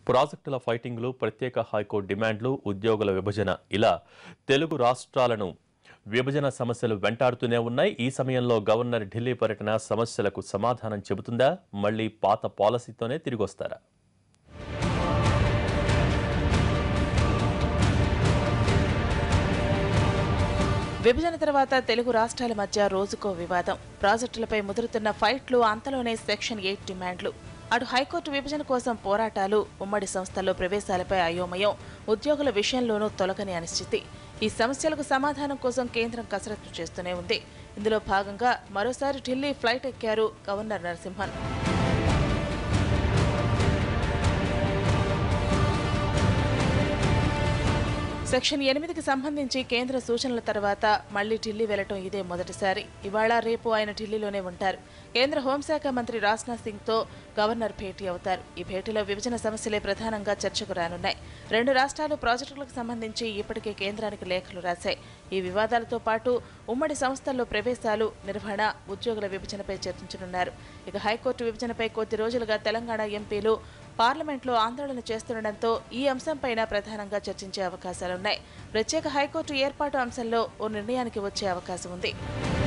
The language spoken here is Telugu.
ప్రాజెక్టుల ఫైటింగ్లు ప్రత్యేక హైకోర్టు డిమాండ్లు ఉద్యోగుల విభజన ఇలా తెలుగు రాష్ట్రాలను విభజన సమస్యలు వెంటాడుతూనే ఉన్నాయి ఈ సమయంలో గవర్నర్ ఢిల్లీ పర్యటన సమస్యలకు సమాధానం చెబుతుందా మళ్ళీ పాత పాలసీతోనే తిరిగొస్తారా విభజన తర్వాత తెలుగు రాష్ట్రాల మధ్య రోజుకో వివాదం ప్రాజెక్టులపై ముదురుతున్న ఫైట్లు అంతలోనే సెక్షన్ ఎయిట్ డిమాండ్లు అటు హైకోర్టు విభజన కోసం పోరాటాలు ఉమ్మడి సంస్థల్లో ప్రవేశాలపై అయోమయం ఉద్యోగుల విషయంలోనూ తొలగని అనిశ్చితి ఈ సమస్యలకు సమాధానం కోసం కేంద్రం కసరత్తు చేస్తూనే ఉంది ఇందులో భాగంగా మరోసారి ఢిల్లీ ఫ్లైట్ ఎక్కారు గవర్నర్ నరసింహన్ సెక్షన్ ఎనిమిదికి సంబంధించి కేంద్ర సూచనల తర్వాత మళ్లీ ఢిల్లీ వెళ్లటం ఇదే మొదటిసారి ఇవాళ రేపు ఆయన ఢిల్లీలోనే ఉంటారు కేంద్ర హోంశాఖ మంత్రి రాజ్నాథ్ సింగ్ తో గవర్నర్ భేటీ అవుతారు ఈ భేటీలో విభజన సమస్యలే ప్రధానంగా చర్చకు రానున్నాయి రెండు రాష్ట్రాలు ప్రాజెక్టులకు సంబంధించి ఇప్పటికే కేంద్రానికి లేఖలు రాశాయి ఈ వివాదాలతో పాటు ఉమ్మడి సంస్థల్లో ప్రవేశాలు నిర్వహణ ఉద్యోగుల విభజనపై చర్చించనున్నారు ఇక హైకోర్టు విభజనపై కొద్ది రోజులుగా తెలంగాణ ఎంపీలు పార్లమెంట్లో ఆందోళన చేస్తుండటంతో ఈ అంశంపైన ప్రధానంగా చర్చించే అవకాశాలున్నాయి ప్రత్యేక హైకోర్టు ఏర్పాటు అంశంలో ఓ నిర్ణయానికి వచ్చే అవకాశం ఉంది